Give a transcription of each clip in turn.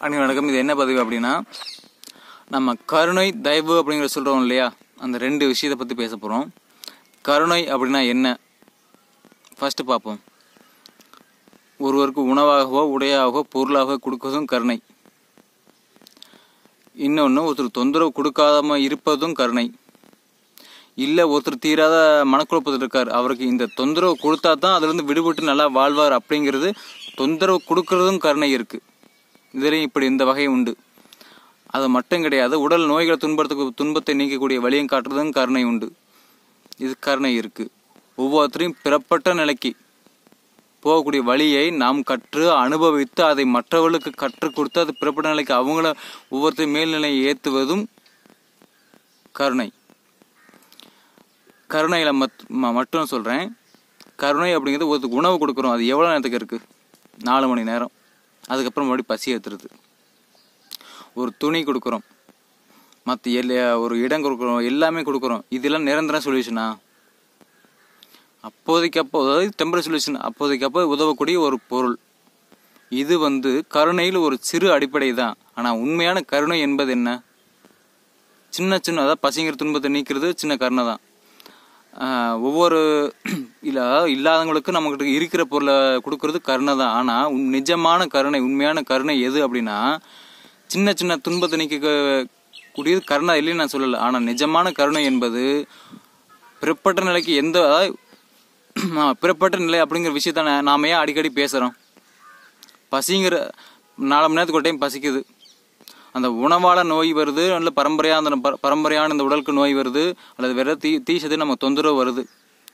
அனைவரும் வணக்கம் இது என்ன பதிவு அப்படின்னா நம்ம கருணை தயவு அப்படிங்கிற சொல்கிறோம் இல்லையா அந்த ரெண்டு விஷயத்தை பற்றி பேச போகிறோம் கருணை அப்படின்னா என்ன ஃபஸ்ட்டு பார்ப்போம் ஒருவருக்கு உணவாகவோ உடையாகவோ பொருளாகவோ கொடுக்கறதும் கருணை இன்னொன்று ஒருத்தர் தொந்தரவு கொடுக்காம இருப்பதும் கருணை இல்லை ஒருத்தர் தீராத மனக்குழப்பத்தில் இருக்கார் அவருக்கு இந்த தொந்தரவு கொடுத்தா தான் அதுலேருந்து விடுபட்டு நல்லா வாழ்வார் அப்படிங்கிறது தொந்தரவு கொடுக்கறதும் கருணை இருக்குது இதுலேயும் இப்படி இந்த வகை உண்டு அது மட்டும் கிடையாது உடல் நோய்களை துன்பத்துக்கு துன்பத்தை நீக்கக்கூடிய வழியும் காட்டுறதும் கருணை உண்டு இது கருணை இருக்குது ஒவ்வொருத்தரையும் பிறப்பட்ட நிலைக்கு போகக்கூடிய வழியை நாம் கற்று அனுபவித்து அதை மற்றவர்களுக்கு கற்றுக் கொடுத்து அது பிறப்பட்ட நிலைக்கு அவங்கள ஒவ்வொருத்தரும் மேல்நிலையை ஏற்றுவதும் கருணை கருணையில் மத் ம- மட்டும் சொல்கிறேன் கருணை அப்படிங்கிறது ஒருத்தருக்கு உணவு கொடுக்குறோம் அது எவ்வளோ நேரத்துக்கு இருக்குது நாலு மணி நேரம் அதுக்கப்புறம் மறுபடியும் பசி ஏற்றுறது ஒரு துணி கொடுக்குறோம் மற்ற எல்லா ஒரு இடம் கொடுக்குறோம் எல்லாமே கொடுக்குறோம் இதெல்லாம் நிரந்தர சொல்யூஷனா அப்போதைக்கு அப்போ அதாவது டெம்பரரி சொல்யூஷன் அப்போதைக்கு அப்போ உதவக்கூடிய ஒரு பொருள் இது வந்து கருணையில் ஒரு சிறு அடிப்படை தான் ஆனால் உண்மையான கருணை என்பது என்ன சின்ன சின்ன அதாவது பசிங்கிற துன்பத்தை நீக்கிறது சின்ன கருணை தான் ஆஹ் ஒவ்வொரு இல்லை இல்லாதவங்களுக்கு நம்மகிட்ட இருக்கிற பொருளை கொடுக்கறது கருணை தான் ஆனால் உன் நிஜமான கருணை உண்மையான கருணை எது அப்படின்னா சின்ன சின்ன துன்பத்தை நீக்க கூடியது கருணை இல்லைன்னு நான் சொல்லலை ஆனால் நிஜமான கருணை என்பது பிறப்பட்ட நிலைக்கு எந்த அதாவது ஆஹ் பிறப்பட்ட நிலை அப்படிங்கிற விஷயத்த நா- நாம ஏன் அடிக்கடி பேசுகிறோம் பசிங்கிற நாலு மணி நேரத்துக்கு ஒரு டைம் பசிக்குது அந்த உணவால நோய் வருது அல்ல பரம்பரையான அந்த பர- பரம்பரையான இந்த உடலுக்கு நோய் வருது அல்லது வேற தீ தீசது நமக்கு தொந்தரவு வருது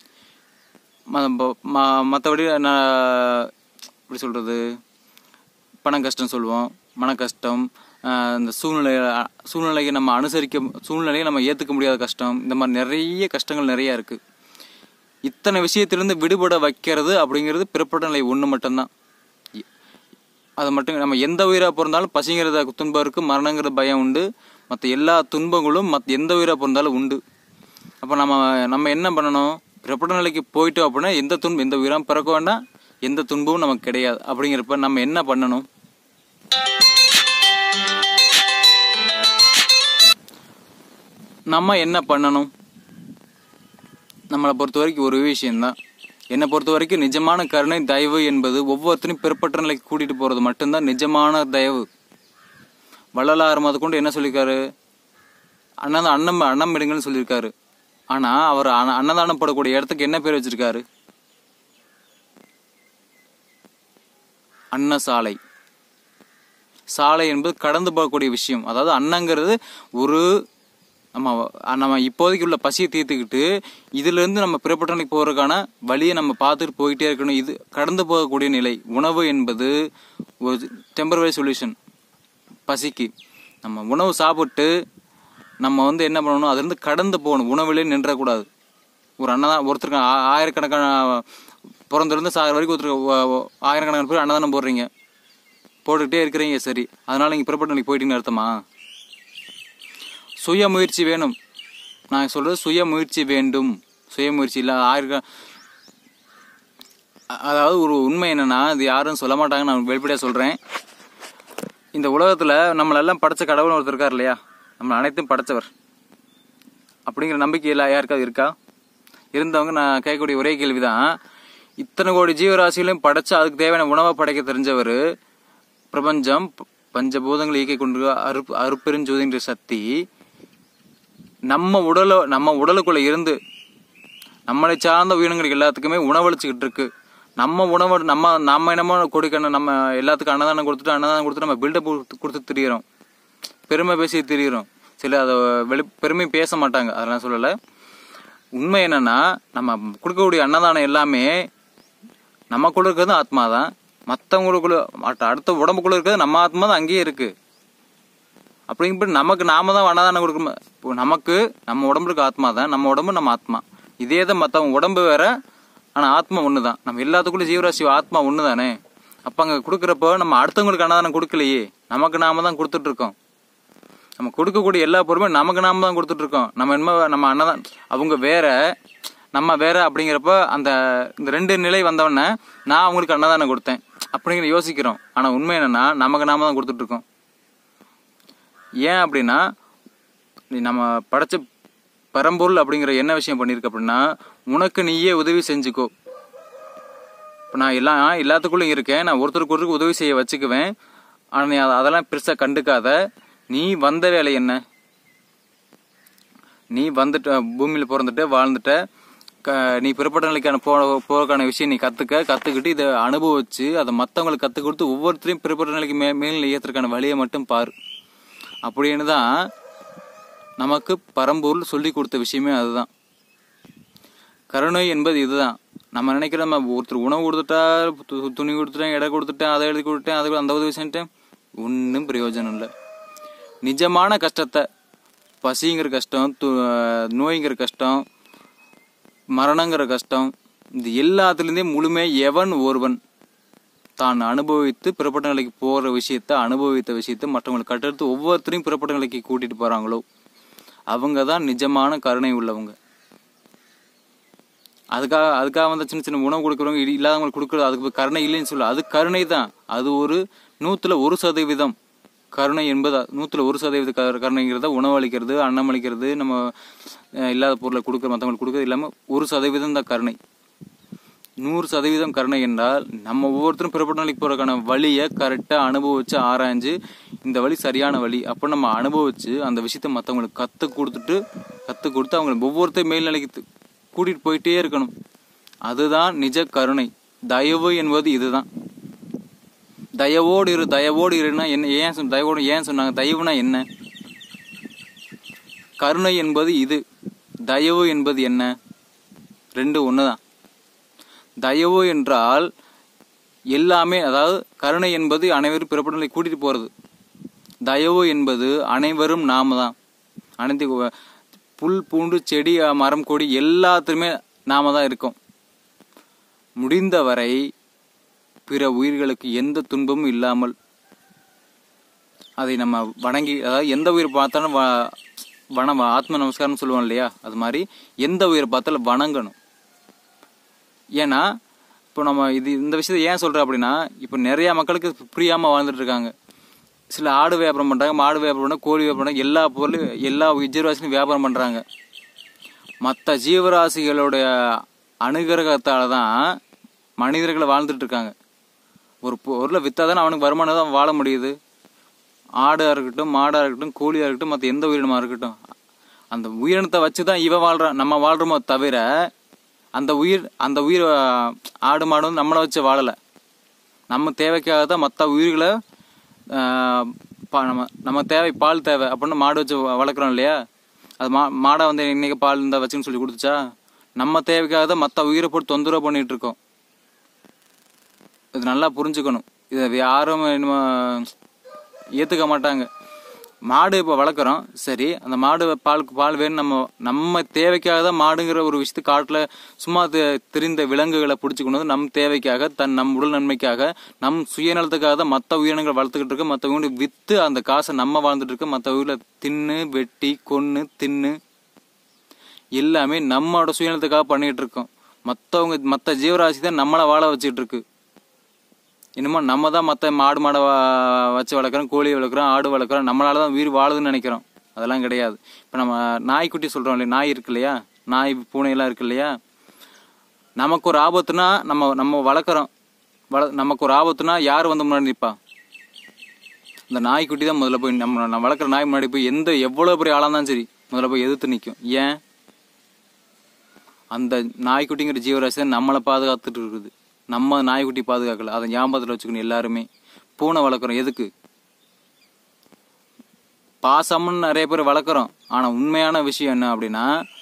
மற்றபடி நான் எப்படி சொல்கிறது பண கஷ்டம் சொல்லுவோம் மன கஷ்டம் ஆஹ் இந்த சூழ்நிலை சூழ்நிலையை நம்ம அனுசரிக்க சூழ்நிலையை நம்ம ஏற்றுக்க முடியாத கஷ்டம் இந்த மாதிரி நிறைய கஷ்டங்கள் நிறையா இருக்குது இத்தனை விஷயத்திலிருந்து விடுபட வைக்கிறது அப்படிங்கிறது பிறப்பட்ட நிலை ஒன்று மட்டும்தான் இ- அது மட்டும் நம்ம எந்த உயிராக பிறந்தாலும் பசிங்கிறத துன்பம் இருக்குது மரணங்கிற பயம் உண்டு மற்ற எல்லா துன்பங்களும் மற்ற எந்த உயிராக பிறந்தாலும் உண்டு அப்போ நம்ம நம்ம என்ன பண்ணணும் பிறப்பட்ட நிலைக்கு போயிட்டோம் அப்படின்னா எந்த துன்பம் எந்த உயிராக பிறக்க வேண்டாம் எந்த துன்பமும் நமக்கு கிடையாது அப்படிங்கிறப்ப நம்ம என்ன பண்ணணும் நம்ம என்ன பண்ணணும் நம்மளை பொறுத்த வரைக்கும் ஒரு விஷயம்தான் என்னை பொறுத்த வரைக்கும் நிஜமான கருணை தயவு என்பது ஒவ்வொருத்தரையும் பிற்பட்ட நிலைக்கு கூட்டிட்டு போறது மட்டும்தான் நிஜமான தயவு வள்ளலார் முத கொண்டு என்ன சொல்லியிருக்காரு அண்ணன் அன்னம் அன்னம் எடுங்கன்னு சொல்லியிருக்காரு ஆனா அவர் அன்ன- அன்னதானம் போடக்கூடிய இடத்துக்கு என்ன பேர் வச்சிருக்காரு அன்னசாலை சாலை என்பது கடந்து போகக்கூடிய விஷயம் அதாவது அன்னங்கிறது ஒரு நம்ம நம்ம இப்போதைக்கு உள்ள பசியை தீர்த்துக்கிட்டு இதுல இருந்து நம்ம பிறப்பட்ட நிலைக்கு போறதுக்கான வழியை நம்ம பார்த்துட்டு போயிட்டே இருக்கணும் இது கடந்து போகக்கூடிய நிலை உணவு என்பது ஒரு டெம்பரவரி சொல்யூஷன் பசிக்கு நம்ம உணவு சாப்பிட்டு நம்ம வந்து என்ன பண்ணணும் அதுலேருந்து கடந்து போகணும் உணவிலே நின்றக்கூடாது ஒரு அன்னதான் ஒருத்தருக்கு ஆ- ஆயிரக்கணக்கான பிறந்திருந்து சாகிற வரைக்கும் ஒருத்தருக்கு ஒ- ஒ- ஆயிரக்கணக்கான பேர் அன்னதானம் போடுறீங்க போட்டுக்கிட்டே இருக்கிறீங்க சரி அதனால நீங்கள் பிறப்பட்ட நிலைக்கு போயிட்டீங்கன்னு அர்த்தமா சுய முயற்சி வேணும் நான் சொல்றது சுய முயற்சி வேண்டும் சுய முயற்சி இல்லை ஆயிரம் அதாவது ஒரு உண்மை என்னன்னா இது யாரும் சொல்ல மாட்டாங்க நான் வெளிப்படையாக சொல்கிறேன் இந்த உலகத்தில் நம்மளெல்லாம் படைச்ச கடவுள் ஒருத்தர் இருக்கார் இல்லையா நம்ம அனைத்தும் படைச்சவர் அப்படிங்கிற நம்பிக்கை இல்லை யாருக்காவது இருக்கா இருந்தவங்க நான் கேட்கக்கூடிய ஒரே கேள்விதான் இத்தனை கோடி ஜீவராசிகளையும் படைச்சு அதுக்கு தேவையான உணவை படைக்க தெரிஞ்சவர் பிரபஞ்சம் ப- பஞ்சபூதங்களை இயக்கி கொண்டு அரு அருப்பெருஞ்சோதின்ற சக்தி நம்ம உடல நம்ம உடலுக்குள்ள இருந்து நம்மளை சார்ந்த உயிரினங்களுக்கு எல்லாத்துக்குமே உணவளிச்சுக்கிட்டு இருக்கு நம்ம உணவு நம்ம நம்ம என்னமோ கொடுக்கணும் நம்ம எல்லாத்துக்கும் அன்னதானம் கொடுத்துட்டு அன்னதானம் கொடுத்துட்டு நம்ம பில்டப் கொடுத்து திரியிறோம் பெருமை பேசி திரியிறோம் சில அதை வெளி பெருமை பேச மாட்டாங்க அதெல்லாம் சொல்லலை உண்மை என்னன்னா நம்ம கொடுக்கக்கூடிய அன்னதானம் எல்லாமே நமக்குள்ள இருக்கிறது ஆத்மா தான் மற்றவங்களுக்குள்ள மற்ற அடுத்த உடம்புக்குள்ள இருக்கிறது நம்ம ஆத்மா தான் அங்கேயே இருக்கு அப்படிங்கிறப்ப நமக்கு நாம தான் அன்னதானம் கொடுக்கணும் இப்போ நமக்கு நம்ம உடம்புல இருக்க ஆத்மா தான் நம்ம உடம்பு நம்ம ஆத்மா இதே தான் மற்றவங்க உடம்பு வேற ஆனால் ஆத்மா ஒன்று தான் நம்ம எல்லாத்துக்குள்ள ஜீவராசி ஆத்மா ஒன்று தானே அப்போ அங்கே கொடுக்குறப்போ நம்ம அடுத்தவங்களுக்கு அன்னதானம் கொடுக்கலையே நமக்கு நாம தான் கொடுத்துட்டு இருக்கோம் நம்ம கொடுக்கக்கூடிய எல்லா பொருளுமே நமக்கு நாம தான் கொடுத்துட்டு இருக்கோம் நம்ம என்ன நம்ம அன்னதான் அவங்க வேற நம்ம வேற அப்படிங்கிறப்ப அந்த இந்த ரெண்டு நிலை வந்தவொடனே நான் அவங்களுக்கு அன்னதானம் கொடுத்தேன் அப்படிங்கிற யோசிக்கிறோம் ஆனா உண்மை என்னன்னா நமக்கு நாம தான் கொடுத்துட்டு இருக்கோம் ஏன் அப்படின்னா நீ நம்ம படைச்ச பரம்பொருள் அப்படிங்கிற என்ன விஷயம் பண்ணியிருக்க அப்படின்னா உனக்கு நீயே உதவி செஞ்சுக்கோ இப்போ நான் எல்லாம் எல்லாத்துக்குள்ளேயும் இருக்கேன் நான் ஒருத்தருக்கு ஒருத்தருக்கு உதவி செய்ய வச்சுக்குவேன் ஆனால் நீ அத- அதெல்லாம் பெருசாக கண்டுக்காத நீ வந்த வேலை என்ன நீ வந்துட்ட பூமியில் பிறந்துட்ட வாழ்ந்துட்ட க நீ பிறப்பட்ட நிலைக்கான போ போறதுக்கான விஷயம் நீ கற்றுக்க கற்றுக்கிட்டு இதை அனுபவிச்சு அதை மற்றவங்களுக்கு கற்றுக் கொடுத்து ஒவ்வொருத்தரையும் பிறப்பட்ட நிலைக்கு மே மேல் ஏற்றுறதுக்கான வழியை மட்டும் பாரு அப்படின்னு தான் நமக்கு பரம்பொருள் சொல்லி கொடுத்த விஷயமே அதுதான் கருணை என்பது இதுதான் நம்ம நினைக்கிற நம்ம ஒருத்தர் உணவு கொடுத்துட்டா து- துணி கொடுத்துட்டேன் எடை கொடுத்துட்டேன் அதை எழுதி கொடுத்தேன் அது அந்த உதவி செஞ்சுட்டேன் ஒன்றும் பிரயோஜனம் இல்லை நிஜமான கஷ்டத்தை பசிங்கிற கஷ்டம் து நோய்ங்கிற கஷ்டம் மரணங்கிற கஷ்டம் இது எல்லாத்துலேருந்தே முழுமையாக எவன் ஒருவன் தான் அனுபவித்து பிறப்பட்ட நிலைக்கு போகிற விஷயத்த அனுபவித்த விஷயத்த மற்றவங்களுக்கு கட்டெடுத்து ஒவ்வொருத்தரையும் பிறப்பட்ட நிலைக்கு கூட்டிகிட்டு போகிறாங்களோ அவங்க தான் நிஜமான கருணை உள்ளவங்க அதுக்காக அதுக்காக வந்து சின்ன சின்ன உணவு கொடுக்குறவங்க இ- இல்லாதவங்களுக்கு கொடுக்குறது அதுக்கு கருணை இல்லைன்னு சொல்ல அது கருணை தான் அது ஒரு நூற்றுல ஒரு சதவீதம் கருணை என்பது நூற்றுல ஒரு சதவீத கரு- கருணைங்கிறத உணவளிக்கிறது அன்னம் அளிக்கிறது நம்ம அஹ், இல்லாத பொருளை கொடுக்குற மற்றவங்களுக்கு கொடுக்குறது இல்லாமல் ஒரு சதவீதம் தான் கருணை நூறு சதவீதம் கருணை என்றால் நம்ம ஒவ்வொருத்தரும் பிறப்பட்ட நிலைக்கு போறதுக்கான வழியை கரெக்டாக அனுபவிச்சு ஆராய்ஞ்சு இந்த வழி சரியான வழி அப்போ நம்ம அனுபவிச்சு அந்த விஷயத்த மற்றவங்களுக்கு கற்றுக் கொடுத்துட்டு கற்றுக் கொடுத்து அவங்களை ஒவ்வொருத்தர் மேல்நிலைக்கு து- கூட்டிட்டு போயிட்டே இருக்கணும் அதுதான் நிஜ கருணை தயவு என்பது இதுதான் தயவோடு இரு தயவோடு இருன்னா என்ன ஏன் சொன்ன- தயவோடு ஏன் சொன்னாங்க தயவுனா என்ன கருணை என்பது இது தயவு என்பது என்ன ரெண்டு ஒன்று தான் தயவு என்றால் எல்லாமே அதாவது கருணை என்பது அனைவரும் பிறப்படலை கூட்டிட்டு போறது தயவு என்பது அனைவரும் நாம தான் அனைத்து கு- புல் பூண்டு செடி அஹ், மரம் கொடி எல்லாத்துமே நாம தான் இருக்கோம் முடிந்தவரை பிற உயிர்களுக்கு எந்த துன்பமும் இல்லாமல் அதை நம்ம வணங்கி அதாவது எந்த உயிர் பார்த்தாலும் வ- வன ஆத்ம நமஸ்காரம் சொல்லுவோம் இல்லையா அது மாதிரி எந்த உயிரை பார்த்தாலும் வணங்கணும் ஏன்னா இப்போ நம்ம இது இந்த விஷயத்தை ஏன் சொல்கிறேன் அப்படின்னா இப்போ நிறையா மக்களுக்கு புரியாமல் வாழ்ந்துட்டு இருக்காங்க சில ஆடு வியாபாரம் பண்ணுறாங்க மாடு வியாபாரம் பண்ணுறாங்க கோழி வியாபாரம் பண்ணுறாங்க எல்லா பொருளும் எல்லா ஜீவராசிலையும் வியாபாரம் பண்ணுறாங்க மற்ற ஜீவராசிகளுடைய அனுகிரகத்தால் தான் மனிதர்கள் வாழ்ந்துட்டு இருக்காங்க ஒரு பொருளை விற்றா தானே அவனுக்கு வருமானம் தான் வாழ முடியுது ஆடாக இருக்கட்டும் மாடாக இருக்கட்டும் கோழியாக இருக்கட்டும் மற்ற எந்த உயிரினமாக இருக்கட்டும் அந்த உயிரினத்தை வச்சு தான் இவன் வாழ்றான் நம்ம வாழ்றோமோ தவிர அந்த உயிர் அந்த உயிர் ஆஹ், ஆடு மாடு வந்து நம்மளை வச்சு வாழலை நம்ம தேவைக்காக தான் மற்ற உயிர்களை ஆஹ், பா- நம்ம நம்ம தேவை பால் தேவை அப்படின்னு மாடு வச்சு வ- வளர்க்குறோம் இல்லையா அது மா மாடை வந்து இன்னைக்கு பால் இருந்தால் வச்சுன்னு சொல்லி கொடுத்துச்சா நம்ம தேவைக்காக தான் மற்ற உயிரை போட்டு தொந்தரவு பண்ணிட்டு இருக்கோம் இது நல்லா புரிஞ்சுக்கணும் இதை யாரும் என்னமோ ஏற்றுக்க மாட்டாங்க மாடு இப்போ வளர்க்குறோம் சரி அந்த மாடு பாலுக்கு பால் வேணும் நம்ம நம்ம தேவைக்காக தான் மாடுங்கிற ஒரு விஷயத்து காட்டில் சும்மா தெ- தெரிந்த விலங்குகளை பிடிச்சி கொண்டு வந்து நம் தேவைக்காக தன் நம் உடல் நன்மைக்காக நம் சுயநலத்துக்காக தான் மற்ற உயிரினங்கள் வளர்த்துக்கிட்டு இருக்கு மற்ற உயிரினங்கள் விற்று அந்த காசை நம்ம வாழ்ந்துட்டு இருக்கு மற்ற உயிரில் தின்னு வெட்டி கொன்று தின்னு எல்லாமே நம்மளோட சுயநலத்துக்காக பண்ணிட்டு இருக்கோம் மற்றவங்க மற்ற ஜீவராசி தான் நம்மளை வாழ வச்சுட்டு இருக்கு இன்னமும் நம்ம தான் மற்ற மாடு மாடை வ- வச்சு வளர்க்குறோம் கோழி வளர்க்குறோம் ஆடு வளர்க்குறோம் நம்மளால தான் உயிர் வாழுதுன்னு நினைக்கிறோம் அதெல்லாம் கிடையாது இப்போ நம்ம நாய்க்குட்டி சொல்கிறோம் இல்லையா நாய் இருக்கு இல்லையா நாய் பூனையெல்லாம் இருக்கு இல்லையா நமக்கு ஒரு ஆபத்துனா நம்ம நம்ம வளர்க்குறோம் வள நமக்கு ஒரு ஆபத்துனா யார் வந்து முன்னாடி நிற்பா இந்த நாய்க்குட்டி தான் முதல்ல போய் நம்ம நம்ம வளர்க்குற நாய் முன்னாடி போய் எந்த எவ்வளோ பெரிய ஆளாக இருந்தாலும் சரி முதல்ல போய் எதிர்த்து நிற்கும் ஏன் அந்த நாய்க்குட்டிங்கிற ஜீவராசி தான் நம்மளை பாதுகாத்துட்டு இருக்குது நம்ம நாய்க்குட்டி பாதுகாக்கல அதை ஞாபகத்தில் வச்சுக்கணும் எல்லாருமே பூனை வளர்க்குறோம் எதுக்கு பாசம்னு நிறைய பேர் வளர்க்குறோம் ஆனால் உண்மையான விஷயம் என்ன அப்படின்னா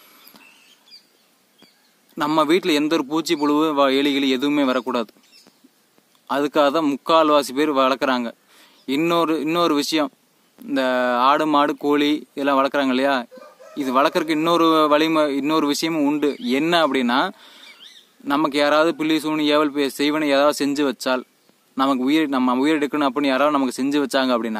நம்ம வீட்டில் எந்த ஒரு பூச்சி புழு வ- எலி கிளி எதுவுமே வரக்கூடாது அதுக்காக தான் முக்கால்வாசி பேர் வளர்க்குறாங்க இன்னொரு இன்னொரு விஷயம் இந்த ஆடு மாடு கோழி இதெல்லாம் வளர்க்குறாங்க இல்லையா இது வளர்க்குறதுக்கு இன்னொரு வழிமுறை இன்னொரு விஷயமும் உண்டு என்ன அப்படின்னா நமக்கு யாராவது பில்லி சூனி ஏவல் பே- செய்வனை ஏதாவது செஞ்சு வச்சால் நமக்கு உயிர் நம்ம உயிர் எடுக்கணும் அப்படின்னு யாராவது நமக்கு செஞ்சு வச்சாங்க அப்படின்னா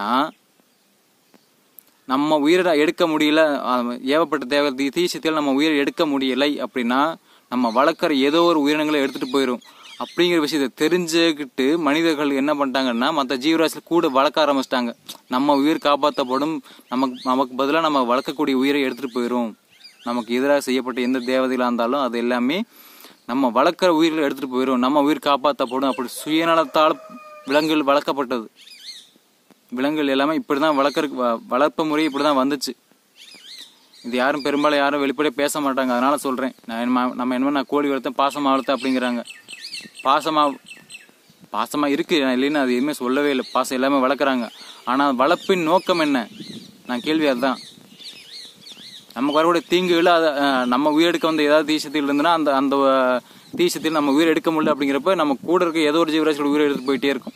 நம்ம உயிரை எடுக்க முடியல அஹ், ஏவப்பட்ட தேவை தீ- தீசத்தில் நம்ம உயிரை எடுக்க முடியலை அப்படின்னா நம்ம வளர்க்குற ஏதோ ஒரு உயிரினங்களை எடுத்துட்டு போயிடும் அப்படிங்கிற விஷயத்தை தெரிஞ்சுக்கிட்டு மனிதர்கள் என்ன பண்ணிட்டாங்கன்னா மற்ற ஜீவராசிகள் கூட வளர்க்க ஆரம்பிச்சிட்டாங்க நம்ம உயிர் காப்பாற்றப்படும் நமக்கு நமக்கு பதிலாக நம்ம வளர்க்கக்கூடிய உயிரை எடுத்துகிட்டு போயிடும் நமக்கு எதிராக செய்யப்பட்ட எந்த தேவதைகளாக இருந்தாலும் அது எல்லாமே நம்ம வளர்க்குற உயிர்களை எடுத்துகிட்டு போயிடும் நம்ம உயிர் காப்பாற்றப்படும் அப்படி சுயநலத்தால் விலங்குகள் வளர்க்கப்பட்டது விலங்குகள் எல்லாமே இப்படி தான் வளர்க்குறக்கு வ- வளர்ப்பு முறை இப்படி தான் வந்துச்சு இது யாரும் பெரும்பாலும் யாரும் வெளிப்படையாக பேச மாட்டாங்க அதனால சொல்கிறேன் நான் என்ன- நம்ம என்ன நான் கோழி வளர்த்தேன் பாசமாக வளர்த்தேன் அப்படிங்கிறாங்க பாசமாக பாசமாக இருக்குது நான் இல்லைன்னு அது எதுவுமே சொல்லவே இல்லை பாசம் எல்லாமே வளர்க்குறாங்க ஆனால் வளர்ப்பின் நோக்கம் என்ன நான் கேள்வி அதுதான் நமக்கு வரக்கூடிய தீங்குகள் அதை அஹ், நம்ம உயிரெடுக்க வந்த ஏதாவது தீசத்தில் இருந்ததுன்னா அந்த அந்த அஹ், தீசத்தில் நம்ம உயிர் எடுக்க முடியல அப்படிங்கிறப்ப நம்ம கூட இருக்க ஏதோ ஒரு ஜீவராசியோட உயிரை எடுத்து போயிட்டே இருக்கும்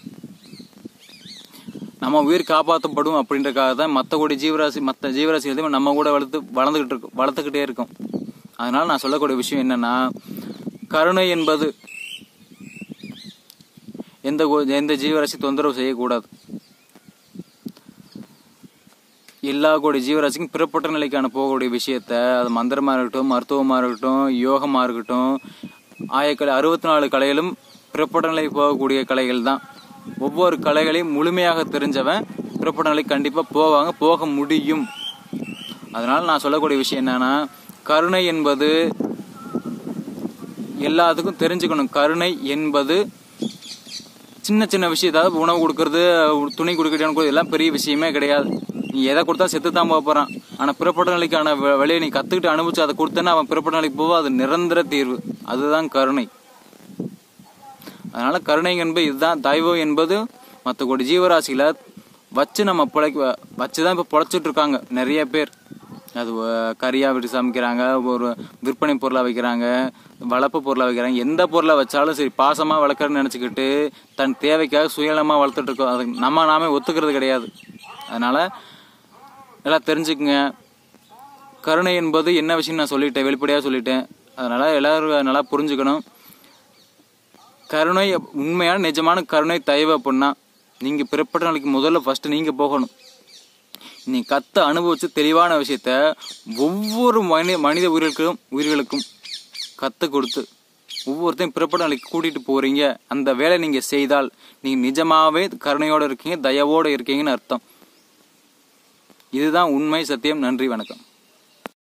நம்ம உயிர் காப்பாற்றப்படும் அப்படின்றக்காக தான் மற்ற கூட ஜீவராசி மற்ற ஜீவராசி எதுவுமே நம்ம கூட வளர்த்து வளர்ந்துக்கிட்டு இருக்கும் வளர்த்துக்கிட்டே இருக்கும் அதனால நான் சொல்லக்கூடிய விஷயம் என்னன்னா கருணை என்பது எந்த கோ- எந்த ஜீவராசி தொந்தரவு செய்யக்கூடாது எல்லா கூடிய ஜீவராசிக்கும் பிறப்பட்ட நிலைக்கான போகக்கூடிய விஷயத்த அது மந்திரமாக இருக்கட்டும் மருத்துவமாக இருக்கட்டும் யோகமாக இருக்கட்டும் ஆயக்கலை அறுபத்தி நாலு கலைகளும் பிறப்பட்ட நிலை போகக்கூடிய கலைகள் தான் ஒவ்வொரு கலைகளையும் முழுமையாக தெரிஞ்சவன் பிறப்பட்ட நிலைக்கு கண்டிப்பாக போவாங்க போக முடியும் அதனால நான் சொல்லக்கூடிய விஷயம் என்னன்னா கருணை என்பது எல்லாத்துக்கும் தெரிஞ்சுக்கணும் கருணை என்பது சின்ன சின்ன விஷயம் அதாவது உணவு கொடுக்கறது துணி கொடுக்கறது எல்லாம் பெரிய விஷயமே கிடையாது நீ எதை கொடுத்தா செத்து தான் போக போறான் ஆனா பிறப்பட்ட நிலைக்கான வ- வழியை நீ கத்துக்கிட்டு அனுபவிச்சு அதை கொடுத்தேன்னா அவன் பிறப்பட்ட நிலைக்கு போவா அது நிரந்தர தீர்வு அதுதான் கருணை அதனால கருணை என்பது இதுதான் தெய்வம் என்பது மற்ற கோடி ஜீவராசிகளை வச்சு நம்ம பிழைக்க வச்சு தான் இப்போ பிழைச்சிட்டு இருக்காங்க நிறைய பேர் அது அஹ், கறியா விட்டு சமைக்கிறாங்க ஒரு விற்பனை பொருளாக வைக்கிறாங்க வளர்ப்பு பொருளாக வைக்கிறாங்க எந்த பொருளை வச்சாலும் சரி பாசமாக வளர்க்குறேன்னு நினச்சிக்கிட்டு தன் தேவைக்காக சுயநலமாக வளர்த்துட்டு இருக்கோம் அது நம்ம நாமே ஒத்துக்கிறது கிடையாது அதனால எல்லாம் தெரிஞ்சுக்குங்க கருணை என்பது என்ன விஷயம் நான் சொல்லிட்டேன் வெளிப்படையாக சொல்லிட்டேன் அதனால எல்லாரும் நல்லா புரிஞ்சுக்கணும் கருணை உண்மையான நிஜமான கருணை தயவு அப்படின்னா நீங்கள் பிறப்பட்ட நாளைக்கு முதல்ல ஃபஸ்ட்டு நீங்கள் போகணும் நீ கத்த அனுபவிச்சு தெளிவான விஷயத்த ஒவ்வொரு மனித மனித உயிர்களுக்கும் உயிர்களுக்கும் கற்றுக் கொடுத்து ஒவ்வொருத்தையும் பிறப்பட்ட நாளைக்கு கூட்டிகிட்டு போகிறீங்க அந்த வேலை நீங்கள் செய்தால் நீங்கள் நிஜமாவே கருணையோடு இருக்கீங்க தயவோடு இருக்கீங்கன்னு அர்த்தம் இதுதான் உண்மை சத்தியம் நன்றி வணக்கம்